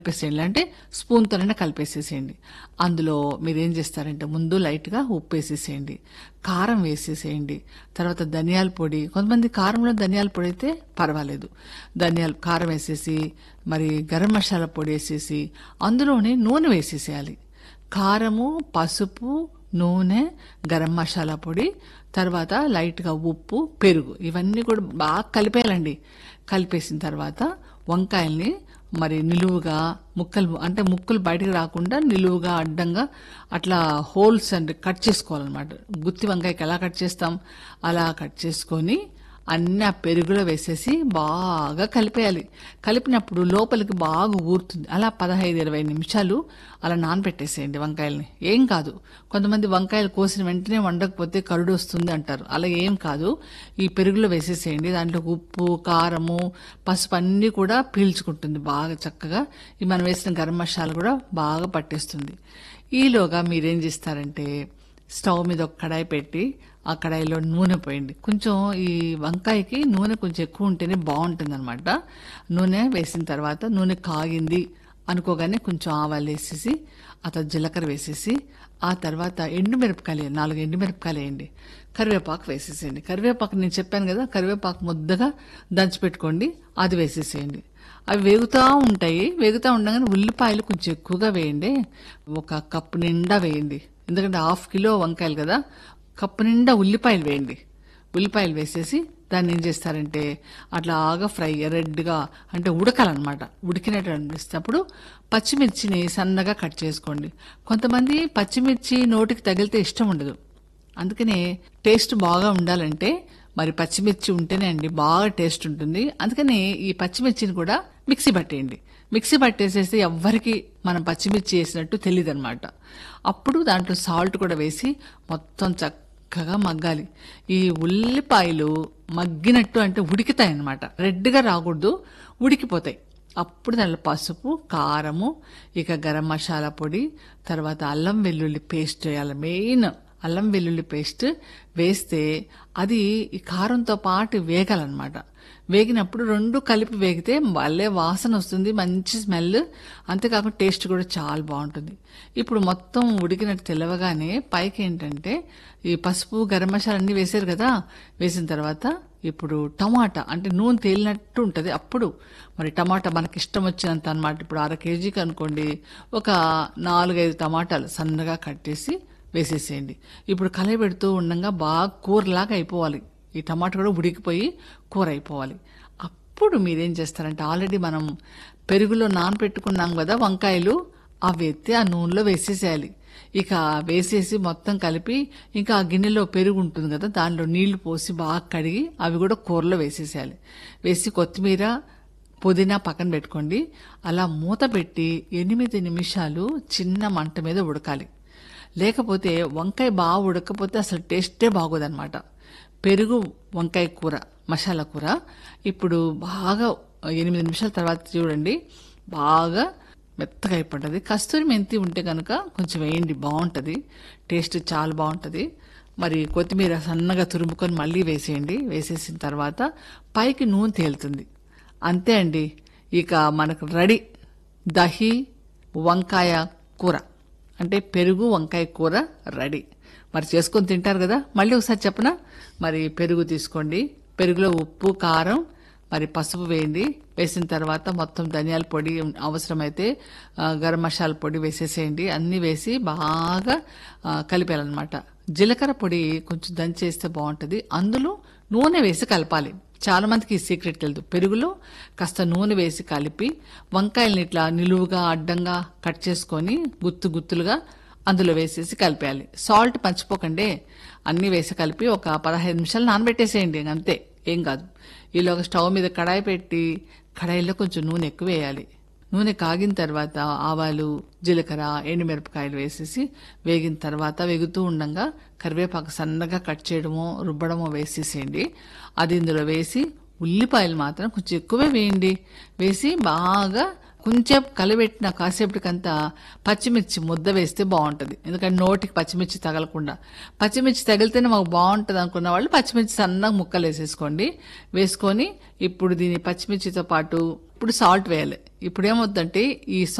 కలిపేసేయండి అంటే స్పూన్తోనే కలిపేసేసేయండి అందులో మీరు ఏం చేస్తారంటే ముందు లైట్గా ఉప్పు వేసేసేయండి కారం వేసేసేయండి తర్వాత ధనియాల పొడి కొంతమంది కారంలో ధనియాల పొడి అయితే పర్వాలేదు ధనియాల కారం వేసేసి మరి గరం మసాలా పొడి వేసేసి అందులోనే నూనె వేసేసేయాలి కారము పసుపు నూనె గరం మసాలా పొడి తర్వాత లైట్గా ఉప్పు పెరుగు ఇవన్నీ కూడా బాగా కలిపేయాలండి కలిపేసిన తర్వాత వంకాయల్ని మరి నిలువుగా ముక్కలు అంటే ముక్కలు బయటకు రాకుండా నిలువుగా అడ్డంగా అట్లా హోల్స్ అంటే కట్ చేసుకోవాలన్నమాట గుత్తి వంకాయకి ఎలా కట్ చేస్తాం అలా కట్ చేసుకొని అన్ని ఆ పెరుగులో వేసేసి బాగా కలిపేయాలి కలిపినప్పుడు లోపలికి బాగా ఊరుతుంది అలా పదహైదు ఇరవై నిమిషాలు అలా నానబెట్టేసేయండి వంకాయల్ని ఏం కాదు కొంతమంది వంకాయలు కోసిన వెంటనే వండకపోతే కరుడు వస్తుంది అంటారు అలా ఏం కాదు ఈ పెరుగులో వేసేసేయండి దాంట్లో ఉప్పు కారము పసుపు అన్నీ కూడా పీల్చుకుంటుంది బాగా చక్కగా ఈ మనం వేసిన గరం మసాలా కూడా బాగా పట్టేస్తుంది ఈలోగా మీరేం చేస్తారంటే స్టవ్ మీద ఒక కడాయి పెట్టి ఆ కడాయిలో నూనె పోయండి కొంచెం ఈ వంకాయకి నూనె కొంచెం ఎక్కువ ఉంటేనే బాగుంటుంది అనమాట నూనె వేసిన తర్వాత నూనె కాగింది అనుకోగానే కొంచెం ఆవాలు వేసేసి ఆ తర్వాత జీలకర్ర వేసేసి ఆ తర్వాత ఎండుమిరపకాయలు వేయండి. నాలుగు ఎండుమిరపకాయలు వేయండి కరివేపాకు వేసేసేయండి కరివేపాకు నేను చెప్పాను కదా కరివేపాకు ముద్దగా దంచిపెట్టుకోండి అది వేసేసేయండి అవి వేగుతూ ఉంటాయి వేగుతూ ఉండగానే ఉల్లిపాయలు కొంచెం ఎక్కువగా వేయండి ఒక కప్పు నిండా వేయండి ఎందుకంటే హాఫ్ కిలో వంకాయలు కదా కప్పు నిండా ఉల్లిపాయలు వేయండి ఉల్లిపాయలు వేసేసి దాన్ని ఏం చేస్తారంటే అట్లాగా ఫ్రై రెడ్గా అంటే ఉడకాలన్నమాట ఉడికినట్టు అనిపిస్తేప్పుడు పచ్చిమిర్చిని సన్నగా కట్ చేసుకోండి కొంతమంది పచ్చిమిర్చి నోటికి తగిలితే ఇష్టం ఉండదు అందుకనే టేస్ట్ బాగా ఉండాలంటే మరి పచ్చిమిర్చి ఉంటేనే అండి బాగా టేస్ట్ ఉంటుంది అందుకని ఈ పచ్చిమిర్చిని కూడా మిక్సీ పట్టేయండి మిక్సీ పట్టేసేసి ఎవ్వరికి మనం పచ్చిమిర్చి వేసినట్టు తెలియదు అనమాట అప్పుడు దాంట్లో సాల్ట్ కూడా వేసి మొత్తం చక్కగా మగ్గాలి ఈ ఉల్లిపాయలు మగ్గినట్టు అంటే ఉడికితాయి అనమాట రెడ్గా రాకూడదు ఉడికిపోతాయి అప్పుడు దాంట్లో పసుపు కారము ఇక గరం మసాలా పొడి తర్వాత అల్లం వెల్లుల్లి పేస్ట్ వేయాలి మెయిన్ అల్లం వెల్లుల్లి పేస్ట్ వేస్తే అది ఈ కారంతో పాటు వేగాలన్నమాట వేగినప్పుడు రెండు కలిపి వేగితే భలే వాసన వస్తుంది మంచి స్మెల్ అంతేకాకుండా టేస్ట్ కూడా చాలా బాగుంటుంది ఇప్పుడు మొత్తం ఉడికినట్టు తెలవగానే పైకి ఏంటంటే ఈ పసుపు గరం మసాలా అన్ని వేసారు కదా వేసిన తర్వాత ఇప్పుడు టమాటా అంటే నూనె తేలినట్టు ఉంటుంది అప్పుడు మరి టమాటా మనకి ఇష్టం వచ్చినంత అనమాట ఇప్పుడు అర కేజీకి అనుకోండి ఒక నాలుగైదు టమాటాలు సన్నగా కట్ చేసి వేసేసేయండి ఇప్పుడు కలయబెడుతూ ఉండగా బాగా కూరలాగా అయిపోవాలి ఈ టమాటా కూడా ఉడికిపోయి కూర అయిపోవాలి అప్పుడు మీరేం చేస్తారంటే ఆల్రెడీ మనం పెరుగులో నానపెట్టుకున్నాం కదా వంకాయలు అవి ఎత్తి ఆ నూనెలో వేసేసేయాలి ఇక వేసేసి మొత్తం కలిపి ఇంకా ఆ గిన్నెలో పెరుగు ఉంటుంది కదా దానిలో నీళ్లు పోసి బాగా కడిగి అవి కూడా కూరలో వేసేసేయాలి వేసి కొత్తిమీర పుదీనా పక్కన పెట్టుకోండి అలా మూత పెట్టి ఎనిమిది నిమిషాలు చిన్న మంట మీద ఉడకాలి లేకపోతే వంకాయ బాగా ఉడకపోతే అసలు టేస్టే బాగోదన్నమాట పెరుగు వంకాయ కూర మసాలా కూర ఇప్పుడు బాగా ఎనిమిది నిమిషాల తర్వాత చూడండి బాగా మెత్తగా అయిపోతుంది కస్తూరి మెంతి ఉంటే కనుక కొంచెం వేయండి బాగుంటుంది టేస్ట్ చాలా బాగుంటుంది మరి కొత్తిమీర సన్నగా తురుముకొని మళ్ళీ వేసేయండి వేసేసిన తర్వాత పైకి నూనె తేలుతుంది అంతే అండి ఇక మనకు రెడీ దహి వంకాయ కూర అంటే పెరుగు వంకాయ కూర రెడీ మరి చేసుకొని తింటారు కదా మళ్ళీ ఒకసారి చెప్పనా మరి పెరుగు తీసుకోండి పెరుగులో ఉప్పు కారం మరి పసుపు వేయండి వేసిన తర్వాత మొత్తం ధనియాల పొడి అవసరమైతే ఆ, గరం మసాలా పొడి వేసేసేయండి అన్నీ వేసి బాగా ఆ, కలిపేయాలన్నమాట జీలకర్ర పొడి కొంచెం దంచేస్తే బాగుంటుంది అందులో నూనె వేసి కలపాలి చాలా మందికి ఈ సీక్రెట్ తెలియదు పెరుగులో కాస్త నూనె వేసి కలిపి వంకాయల్ని ఇట్లా నిలువుగా అడ్డంగా కట్ చేసుకొని గుత్తు గుత్తులుగా అందులో వేసేసి కలిపేయాలి సాల్ట్ పంచిపోకండి అన్నీ వేసి కలిపి ఒక పదహైదు నిమిషాలు నానబెట్టేసేయండి ఇంక అంతే ఏం కాదు ఈలోగా స్టవ్ మీద కడాయి పెట్టి కడాయిలో కొంచెం నూనె ఎక్కువ వేయాలి నూనె కాగిన తర్వాత ఆవాలు జీలకర్ర ఎండుమిరపకాయలు వేసేసి వేగిన తర్వాత వేగుతూ ఉండగా కరివేపాకు సన్నగా కట్ చేయడమో రుబ్బడమో వేసేసేయండి అది ఇందులో వేసి ఉల్లిపాయలు మాత్రం కొంచెం ఎక్కువే వేయండి వేసి బాగా కొంచెం కలబెట్టిన కాసేపటికంతా పచ్చిమిర్చి ముద్ద వేస్తే బాగుంటుంది ఎందుకంటే నోటికి పచ్చిమిర్చి తగలకుండా పచ్చిమిర్చి తగిలితేనే మాకు బాగుంటుంది అనుకున్న వాళ్ళు పచ్చిమిర్చి సన్నగా ముక్కలు వేసేసుకోండి వేసుకొని ఇప్పుడు దీని పచ్చిమిర్చితో పాటు ఇప్పుడు సాల్ట్ వేయాలి ఇప్పుడు ఏమవుతుందంటే ఈ